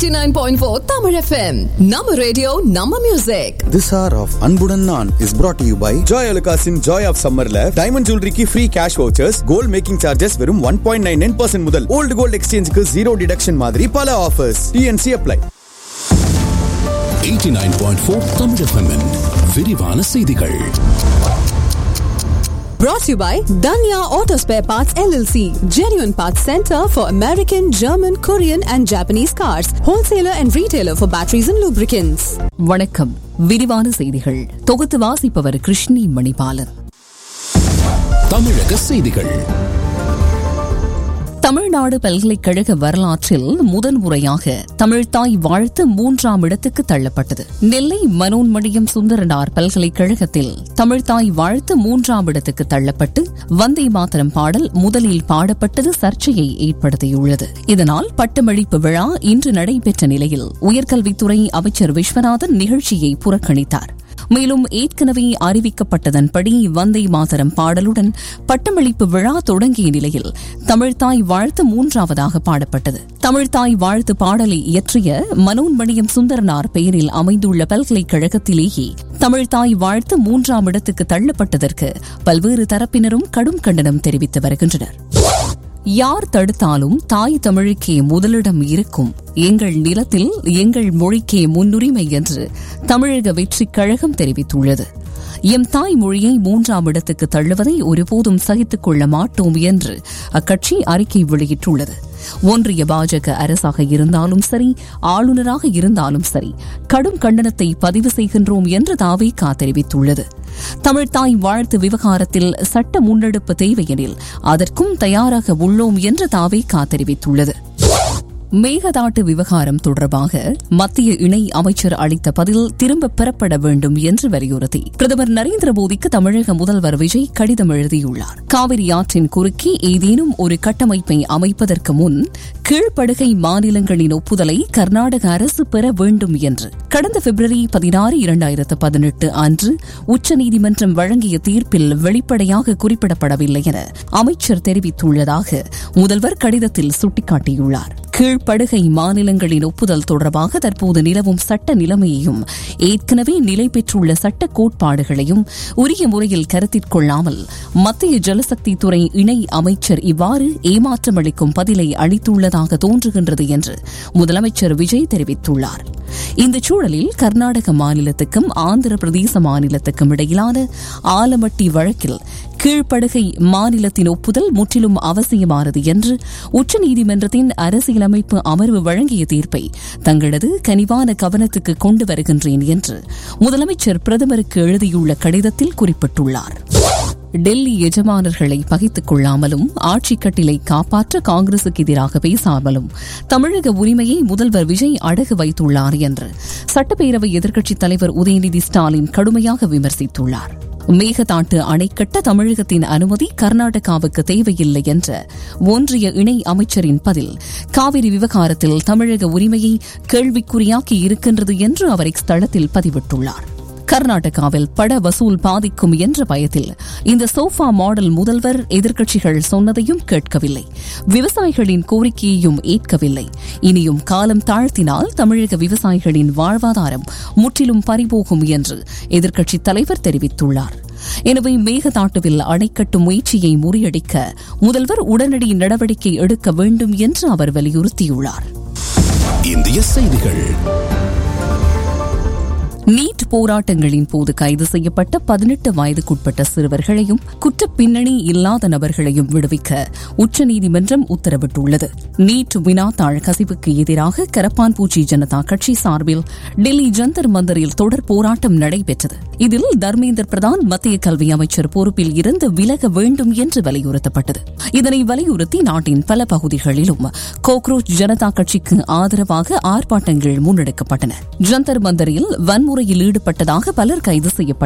89.4 Tamil FM. Nama radio, Nama music. This hour of அன்புடன் நான் is brought to you by Joy அலுகாஸின் Joy of சம்மர்ல diamond ஜுவல்லரிக்கு free cash vouchers gold making charges வெறும் one point nine nine percent முதல் old gold எக்ஸ்சேஞ்சுக்கு zero deduction மாதிரி பல offers TNC apply 89.4 Tamil FM -இன் விரிவான செய்திகள் Brought to you by Danya Auto Spare Parts LLC. Genuine Parts Center for American, German, Korean and Japanese cars. Wholesaler and retailer for batteries and lubricants. வணக்கம் விரிவான செய்திகள் தொகுத்து வாசிப்பவர் கிருஷ்ணி மணிபாலன் தமிழக செய்திகள் தமிழ்நாடு பல்கலைக்கழக வரலாற்றில் முதன்முறையாக தமிழ்தாய் வாழ்த்து மூன்றாம் இடத்துக்கு தள்ளப்பட்டது நெல்லை மனோன்மணியம் சுந்தரனார் பல்கலைக்கழகத்தில் தமிழ்தாய் வாழ்த்து மூன்றாம் இடத்துக்கு தள்ளப்பட்டு வந்தே மாதரம் பாடல் முதலில் பாடப்பட்டது சர்ச்சையை ஏற்படுத்தியுள்ளது இதனால் பட்டமளிப்பு விழா இன்று நடைபெற்ற நிலையில் உயர்கல்வித்துறை அமைச்சர் விஸ்வநாதன் நிகழ்ச்சியை புறக்கணித்தார் மேலும் ஏற்கனவே அறிவிக்கப்பட்டதன்படி வந்தே மாதரம் பாடலுடன் பட்டமளிப்பு விழா தொடங்கிய நிலையில் தமிழ்தாய் வாழ்த்து மூன்றாவதாக பாடப்பட்டது தமிழ்தாய் வாழ்த்து பாடலை இயற்றிய மனோன்மணியம் சுந்தரனார் பெயரில் அமைந்துள்ள பல்கலைக்கழகத்திலேயே தமிழ்தாய் வாழ்த்து மூன்றாம் இடத்துக்கு தள்ளப்பட்டதற்கு பல்வேறு தரப்பினரும் கடும் கண்டனம் தெரிவித்து வருகின்றனர் யார் தடுத்தாலும் தாய் தமிழுக்கே முதலிடம் இருக்கும் எங்கள் நிலத்தில் எங்கள் மொழிக்கே முன்னுரிமை என்று தமிழக வெற்றிக் கழகம் தெரிவித்துள்ளது எம் தாய் மொழியை மூன்றாம் இடத்துக்கு தள்ளுவதை ஒருபோதும் சகித்துக் கொள்ள மாட்டோம் என்று அக்கட்சி அறிக்கை வெளியிட்டுள்ளது ஒன்றிய பாஜக அரசாக இருந்தாலும் சரி ஆளுநராக இருந்தாலும் சரி கடும் கண்டனத்தை பதிவு செய்கின்றோம் என்று தாவேகா தெரிவித்துள்ளது தமிழ்தாய் வாழ்த்து விவகாரத்தில் சட்ட முன்னெடுப்பு தேவையெனில் அதற்கும் தயாராக உள்ளோம் என்று தாவேகா தெரிவித்துள்ளது மேகதாட்டு விவகாரம் தொடர்பாக மத்திய இணை அமைச்சர் அளித்த பதில் திரும்பப் பெறப்பட வேண்டும் என்று வலியுறுத்தி பிரதமர் நரேந்திர மோடிக்கு தமிழக முதல்வர் விஜய் கடிதம் எழுதியுள்ளார் காவிரி ஆற்றின் குறுக்கே ஏதேனும் ஒரு கட்டமைப்பை அமைப்பதற்கு முன் கீழ்ப்படுகை மாநிலங்களின் ஒப்புதலை கர்நாடக அரசு பெற வேண்டும் என்று கடந்த பிப்ரவரி பதினாறு இரண்டாயிரத்து பதினெட்டு அன்று உச்சநீதிமன்றம் வழங்கிய தீர்ப்பில் வெளிப்படையாக குறிப்பிடப்படவில்லை என அமைச்சர் தெரிவித்துள்ளதாக முதல்வர் கடிதத்தில் சுட்டிக்காட்டியுள்ளார் கீழ்ப்படுகை மாநிலங்களின் ஒப்புதல் தொடர்பாக தற்போது நிலவும் சட்ட நிலைமையையும் ஏற்கனவே நிலை பெற்றுள்ள சட்ட கோட்பாடுகளையும் உரிய முறையில் கருத்தில் கொள்ளாமல் மத்திய ஜலசக்தி துறை இணை அமைச்சர் இவ்வாறு ஏமாற்றம் அளிக்கும் பதிலை அளித்துள்ளதாக தோன்றுகின்றது என்று முதலமைச்சர் விஜய் தெரிவித்துள்ளார் இந்த சூழலில் கர்நாடக மாநிலத்துக்கும் ஆந்திர பிரதேச மாநிலத்துக்கும் இடையிலான ஆலமட்டி வழக்கில் கீழ்ப்படுகை மாநிலத்தின் ஒப்புதல் முற்றிலும் அவசியமானது என்று உச்சநீதிமன்றத்தின் அரசியலமைப்பு அமர்வு வழங்கிய தீர்ப்பை தங்களது கனிவான கவனத்துக்கு கொண்டு வருகின்றேன் என்று முதலமைச்சர் பிரதமருக்கு எழுதியுள்ள கடிதத்தில் குறிப்பிட்டுள்ளார் டெல்லி எஜமானர்களை பகைத்துக் கொள்ளாமலும் ஆட்சிக் கட்டிலை காப்பாற்ற காங்கிரசுக்கு எதிராக பேசாமலும் தமிழக உரிமையை முதல்வர் விஜய் அடகு வைத்துள்ளார் என்று சட்டப்பேரவை எதிர்க்கட்சித் தலைவர் உதயநிதி ஸ்டாலின் கடுமையாக விமர்சித்துள்ளார் மேகதாட்டு அணை கட்ட தமிழகத்தின் அனுமதி கர்நாடகாவுக்கு தேவையில்லை என்ற ஒன்றிய இணை அமைச்சரின் பதில் காவிரி விவகாரத்தில் தமிழக உரிமையை கேள்விக்குறியாக்கி இருக்கின்றது என்று அவர் இஸ்தளத்தில் பதிவிட்டுள்ளார் கர்நாடகாவில் பட வசூல் பாதிக்கும் என்ற பயத்தில் இந்த சோஃபா மாடல் முதல்வர் எதிர்க்கட்சிகள் சொன்னதையும் கேட்கவில்லை விவசாயிகளின் கோரிக்கையையும் ஏற்கவில்லை இனியும் காலம் தாழ்த்தினால் தமிழக விவசாயிகளின் வாழ்வாதாரம் முற்றிலும் பறிபோகும் என்று எதிர்க்கட்சித் தலைவர் தெரிவித்துள்ளார் எனவே மேகதாட்டுவில் அணை கட்டும் முயற்சியை முறியடிக்க முதல்வர் உடனடி நடவடிக்கை எடுக்க வேண்டும் என்று அவர் வலியுறுத்தியுள்ளார் இந்திய செய்திகள் நீட் போராட்டங்களின் போது கைது செய்யப்பட்ட பதினெட்டு வயதுக்குட்பட்ட சிறுவர்களையும் குற்ற பின்னணி இல்லாத நபர்களையும் விடுவிக்க உச்சநீதிமன்றம் உத்தரவிட்டுள்ளது நீட் வினாத்தாள் கசிவுக்கு எதிராக கரப்பான்பூச்சி ஜனதா கட்சி சார்பில் டெல்லி ஜந்தர் மந்தரில் தொடர் போராட்டம் நடைபெற்றது இதில் தர்மேந்திர பிரதான் மத்திய கல்வி அமைச்சர் பொறுப்பில் இருந்து விலக வேண்டும் என்று வலியுறுத்தப்பட்டது இதனை வலியுறுத்தி நாட்டின் பல பகுதிகளிலும் கோக்ரோச் ஜனதா கட்சிக்கு ஆதரவாக ஆர்ப்பாட்டங்கள் முன்னெடுக்கப்பட்டன ஜந்தர் மந்தரில் வன்முறையில் ஈடுபட்டதாக பலர் கைது செய்யப்பட்டனர்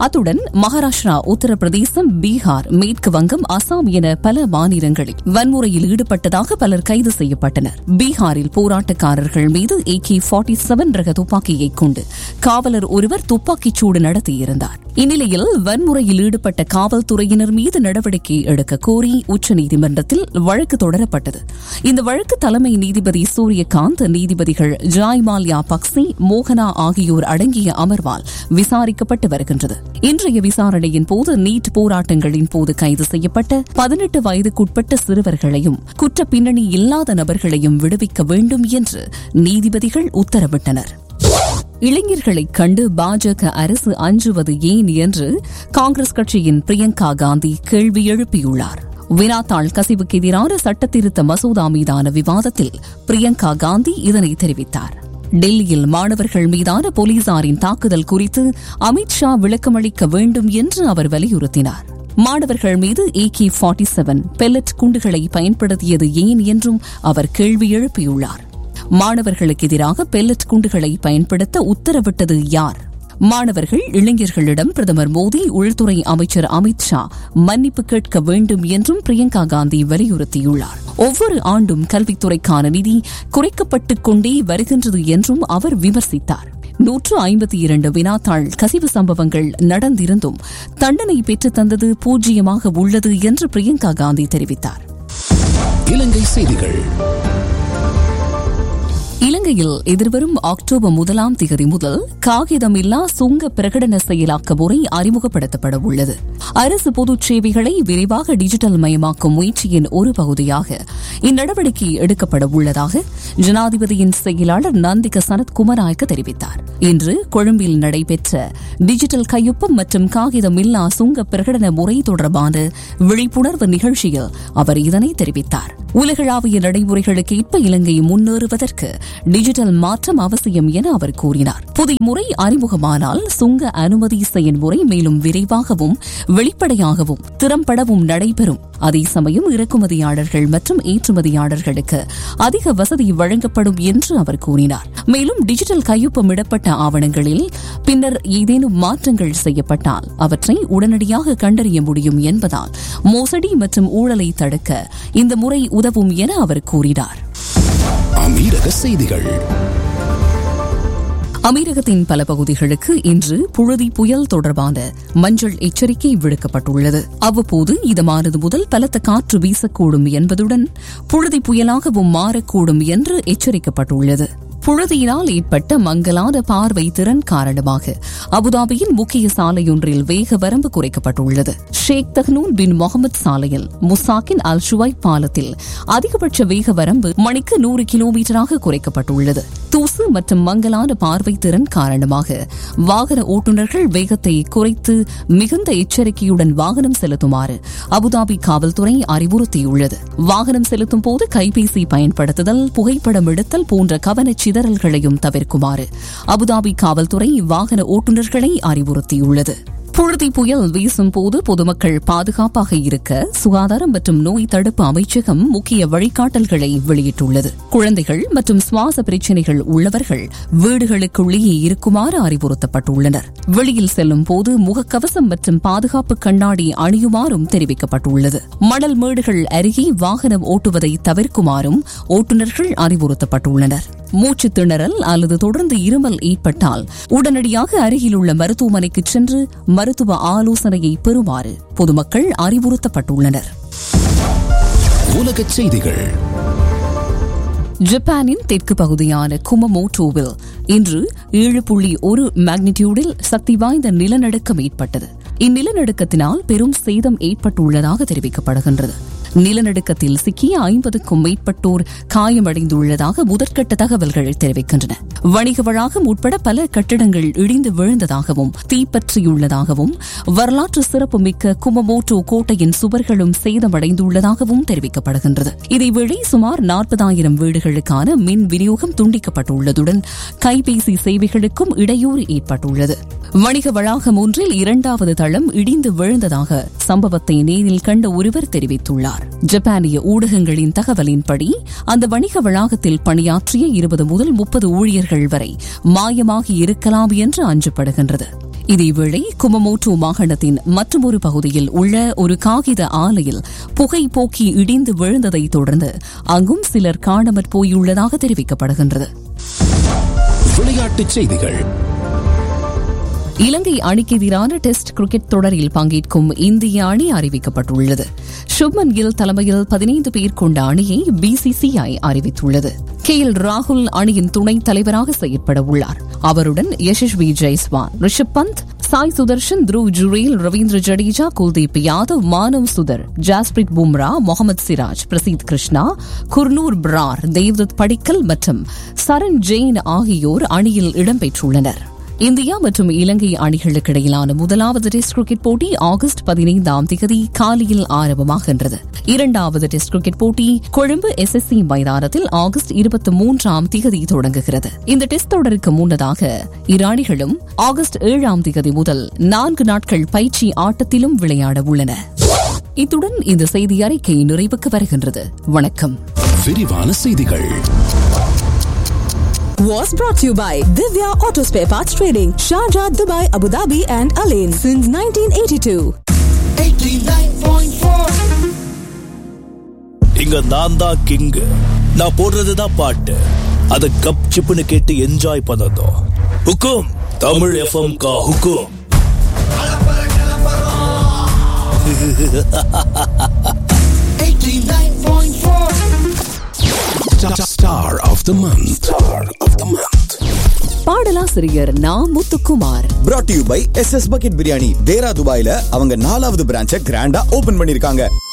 அத்துடன் மகாராஷ்டிரா உத்தரப்பிரதேசம் பீகார் மேற்கு வங்கம் அசாம் என பல மாநிலங்களில் வன்முறையில் ஈடுபட்டதாக பலர் கைது செய்யப்பட்டனர் பீகாரில் போராட்டக்காரர்கள் மீது ஏ கே ஃபார்ட்டி செவன் ரக துப்பாக்கியை கொண்டு காவலர் ஒருவர் துப்பாக்கிச் சூடு நடத்தியிருந்தார் இந்நிலையில் வன்முறையில் ஈடுபட்ட காவல்துறையினர் மீது நடவடிக்கை எடுக்க கோரி உச்சநீதிமன்றத்தில் வழக்கு தொடரப்பட்டது இந்த வழக்கு தலைமை நீதிபதி சூரியகாந்த் நீதிபதிகள் ஜாய் மால்யா பக்சி மோகனா ஆகியோர் அடங்கிய அமர்வால் விசாரிக்கப்பட்டு வருகின்றது இன்றைய விசாரணையின் போது நீட் போராட்டங்களின் போது கைது செய்யப்பட்ட பதினெட்டு வயதுக்குட்பட்ட சிறுவர்களையும் குற்ற பின்னணி இல்லாத நபர்களையும் விடுவிக்க வேண்டும் என்று நீதிபதிகள் உத்தரவிட்டனர் இளைஞர்களைக் கண்டு பாஜக அரசு அஞ்சுவது ஏன் என்று காங்கிரஸ் கட்சியின் பிரியங்கா காந்தி கேள்வி எழுப்பியுள்ளார் வினாத்தாள் கசிவுக்கு எதிரான சட்டத்திருத்த மசோதா மீதான விவாதத்தில் பிரியங்கா காந்தி இதனை தெரிவித்தார் டெல்லியில் மாணவர்கள் மீதான போலீசாரின் தாக்குதல் குறித்து அமித் ஷா விளக்கமளிக்க வேண்டும் என்று அவர் வலியுறுத்தினார் மாணவர்கள் மீது A K forty seven pellet குண்டுகளை பயன்படுத்தியது ஏன் என்றும் அவர் கேள்வி எழுப்பியுள்ளார் மாணவர்களுக்கு எதிராக பெல்லட் குண்டுகளை பயன்படுத்த உத்தரவிட்டது யார் மாணவர்கள் இளைஞர்களிடம் பிரதமர் மோடி உள்துறை அமைச்சர் அமித் ஷா மன்னிப்பு கேட்க வேண்டும் என்றும் பிரியங்கா காந்தி வலியுறுத்தியுள்ளார் ஒவ்வொரு ஆண்டும் கல்வித்துறைக்கான நிதி குறைக்கப்பட்டுக் கொண்டே வருகின்றது என்றும் அவர் விமர்சித்தார் நூற்று ஐம்பத்தி இரண்டு வினாத்தாள் கசிவு சம்பவங்கள் நடந்திருந்தும் தண்டனை பெற்றுத் தந்தது பூஜ்ஜியமாக உள்ளது என்று பிரியங்கா காந்தி தெரிவித்தார் இலங்கை செய்திகள் இலங்கையில் எதிர்வரும் அக்டோபர் முதலாம் தேதி முதல் காகிதமில்லா சுங்க பிரகடன செயலாக்க முறை அறிமுகப்படுத்தப்பட உள்ளது அரசு பொதுச் சேவைகளை விரைவாக டிஜிட்டல் மயமாக்கும் முயற்சியின் ஒரு பகுதியாக இந்நடவடிக்கை எடுக்கப்பட உள்ளதாக ஜனாதிபதியின் செயலாளர் நந்திக சனத் குமராய்க்கு தெரிவித்தார் இன்று கொழும்பில் நடைபெற்ற டிஜிட்டல் கையொப்பம் மற்றும் காகிதமில்லா சுங்க பிரகடன முறை தொடர்பான விழிப்புணர்வு நிகழ்ச்சியில் அவர் இதனை தெரிவித்தார் உலகளாவிய நடைமுறைகளுக்கு ஏற்ப இலங்கை முன்னேறுவதற்கு டிஜிட்டல் மாற்றம் அவசியம் என அவர் கூறினார் புதிய முறை அறிமுகமானால் சுங்க அனுமதி செயல்முறை மேலும் விரைவாகவும் வெளிப்படையாகவும் திறம்படவும் நடைபெறும் அதே சமயம் இறக்குமதியாளர்கள் மற்றும் ஏற்றுமதியாளர்களுக்கு அதிக வசதி வழங்கப்படும் என்று அவர் கூறினார் மேலும் டிஜிட்டல் கையொப்பமிடப்பட்ட ஆவணங்களில் பின்னர் ஏதேனும் மாற்றங்கள் செய்யப்பட்டால் அவற்றை உடனடியாக கண்டறிய முடியும் என்பதால் மோசடி மற்றும் ஊழலை தடுக்க இந்த முறை உதவும் என அவர் கூறினார் அமீரக செய்திகள் அமீரகத்தின் பல பகுதிகளுக்கு இன்று புழுதி புயல் தொடர்பான மஞ்சள் எச்சரிக்கை விடுக்கப்பட்டுள்ளது அவ்வப்போது இதமானது முதல் பலத்த காற்று வீசக்கூடும் என்பதுடன் புழுதி புயலாகவும் மாறக்கூடும் என்று எச்சரிக்கப்பட்டுள்ளது புழுதியினால் ஏற்பட்ட மங்கலான பார்வை திறன் காரணமாக அபுதாபியின் முக்கிய சாலையொன்றில் வேக வரம்பு குறைக்கப்பட்டுள்ளது ஷேக் தஹ்னூன் பின் முகமது சாலையில் முசாக்கின் அல் ஷுவைப் பாலத்தில் அதிகபட்ச வேக வரம்பு மணிக்கு நூறு கிலோமீட்டராக குறைக்கப்பட்டுள்ளது தூசு மற்றும் மங்கலான பார்வை திறன் காரணமாக வாகன ஓட்டுநர்கள் வேகத்தை குறைத்து மிகுந்த எச்சரிக்கையுடன் வாகனம் செலுத்துமாறு அபுதாபி காவல்துறை அறிவுறுத்தியுள்ளது வாகனம் செலுத்தும் போது கைபேசி பயன்படுத்துதல் புகைப்படம் எடுத்தல் போன்ற கவனச் சிதறல்களையும் தவிர்க்குமாறு அபுதாபி காவல்துறை வாகன ஓட்டுநர்களை அறிவுறுத்தியுள்ளது புழுதி புயல் வீசும் போது பொதுமக்கள் பாதுகாப்பாக இருக்க சுகாதாரம் மற்றும் நோய் தடுப்பு அமைச்சகம் முக்கிய வழிகாட்டல்களை வெளியிட்டுள்ளது குழந்தைகள் மற்றும் சுவாச பிரச்சினைகள் உள்ளவர்கள் வீடுகளுக்குள்ளேயே இருக்குமாறு அறிவுறுத்தப்பட்டுள்ளனர் வெளியில் செல்லும் போது முகக்கவசம் மற்றும் பாதுகாப்பு கண்ணாடி அணியுமாறும் தெரிவிக்கப்பட்டுள்ளது மணல் மேடுகள் அருகே வாகனம் ஓட்டுவதை தவிர்க்குமாறும் ஓட்டுநர்கள் அறிவுறுத்தப்பட்டுள்ளனர் மூச்சு திணறல் அல்லது தொடர்ந்து இருமல் ஏற்பட்டால் உடனடியாக அருகிலுள்ள மருத்துவமனைக்கு சென்று மருத்துவ ஆலோசனையை பெறுமாறு பொதுமக்கள் அறிவுறுத்தப்பட்டுள்ளனர் உலகச் செய்திகள் ஜப்பானின் தெற்கு பகுதியான குமமோட்டோவில் இன்று ஏழு புள்ளி ஒரு மேக்னிடியூடில் சக்தி வாய்ந்த நிலநடுக்கம் ஏற்பட்டது இந்நிலநடுக்கத்தினால் பெரும் சேதம் ஏற்பட்டுள்ளதாக தெரிவிக்கப்படுகின்றது நிலநடுக்கத்தில் சிக்கிய ஐம்பதுக்கும் மேற்பட்டோர் காயமடைந்துள்ளதாக முதற்கட்ட தகவல்கள் தெரிவிக்கின்றன வணிக வளாகம் உட்பட பல கட்டிடங்கள் இடிந்து விழுந்ததாகவும் தீப்பற்றியுள்ளதாகவும் வரலாற்று சிறப்புமிக்க குமமோட்டோ கோட்டையின் சுவர்களும் சேதமடைந்துள்ளதாகவும் தெரிவிக்கப்படுகின்றது இதேவேளை சுமார் நாற்பதாயிரம் வீடுகளுக்கான மின் விநியோகம் துண்டிக்கப்பட்டுள்ளதுடன் கைபேசி சேவைகளுக்கும் இடையூறு ஏற்பட்டுள்ளது வணிக வளாகம் ஒன்றில் இரண்டாவது தளம் இடிந்து விழுந்ததாக சம்பவத்தை நேரில் கண்ட ஒருவர் தெரிவித்துள்ளார் ஜப்பானிய ஊடகங்களின் தகவலின்படி அந்த வணிக வளாகத்தில் பணியாற்றிய இருபது முதல் முப்பது ஊழியர்கள் வரை மாயமாகி இருக்கலாம் என்று அஞ்சப்படுகின்றது இதேவேளை குமமோட்டோ மாகாணத்தின் மற்றொரு பகுதியில் உள்ள ஒரு காகித ஆலையில் புகை போக்கி இடிந்து விழுந்ததைத் தொடர்ந்து அங்கும் சிலர் காணாமற் போயுள்ளதாக தெரிவிக்கப்படுகின்றது விளையாட்டுச் செய்திகள் இலங்கை அணிக்கு எதிரான டெஸ்ட் கிரிக்கெட் தொடரில் பங்கேற்கும் இந்திய அணி அறிவிக்கப்பட்டுள்ளது சுப்மன் கில் தலைமையில் பதினைந்து பேர் கொண்ட அணியை பிசிசிஐ அறிவித்துள்ளது கே எல் ராகுல் அணியின் துணைத் தலைவராக செயற்பட உள்ளார் அவருடன் யசஸ்வி ஜெய்ஸ்வால் ரிஷப் பந்த் சாய் சுதர்ஷன் த்ருவ் ஜுரேல் ரவீந்திர ஜடேஜா குல்தீப் யாதவ் மானவ் சுதர் ஜாஸ்பிரிட் பும்ரா முகமது சிராஜ் பிரசீத் கிருஷ்ணா குர்னூர் பிரார் தேவ்தத் படிக்கல் மற்றும் சரண் ஜெயின் ஆகியோர் அணியில் இடம்பெற்றுள்ளனர் இந்தியா மற்றும் இலங்கை அணிகளுக்கு இடையிலான முதலாவது டெஸ்ட் கிரிக்கெட் போட்டி ஆகஸ்ட் பதினைந்தாம் தேதி காலையில் ஆரம்பமாகின்றது இரண்டாவது டெஸ்ட் கிரிக்கெட் போட்டி கொழும்பு எஸ்எஸ்சி மைதானத்தில் ஆகஸ்ட் இருபத்தி மூன்றாம் தேதி தொடங்குகிறது இந்த டெஸ்ட் தொடருக்கு முன்னதாக இரு அணிகளும் ஆகஸ்ட் ஏழாம் தேதி முதல் நான்கு நாட்கள் பயிற்சி ஆட்டத்திலும் விளையாட உள்ளன இத்துடன் இந்த செய்தி அறிக்கை நிறைவுக்கு வருகின்றது வணக்கம் விரிவான செய்திகள் Was brought to you by Divya Auto Spare Parts Trading, Sharjah, Dubai, Abu Dhabi, and Alain since 1982. இங்க நான் தான் கிங் நான் போடுறதுதான் பாட்டு அத கப் சிப்புன்னு கேட்டு என்ஜாய் பண்ணதும் ஹுக்கும் தமிழ் எஃப்எம் கா ஹுக்கும் Star of the month. Star of the month. பாடலாசிரியர் Na Muthukumar brought to you by S S bucket biryani தேரா துபாயில அவங்க நாலாவது பிரான்ச்சை கிராண்டா ஓபன் பண்ணிருக்காங்க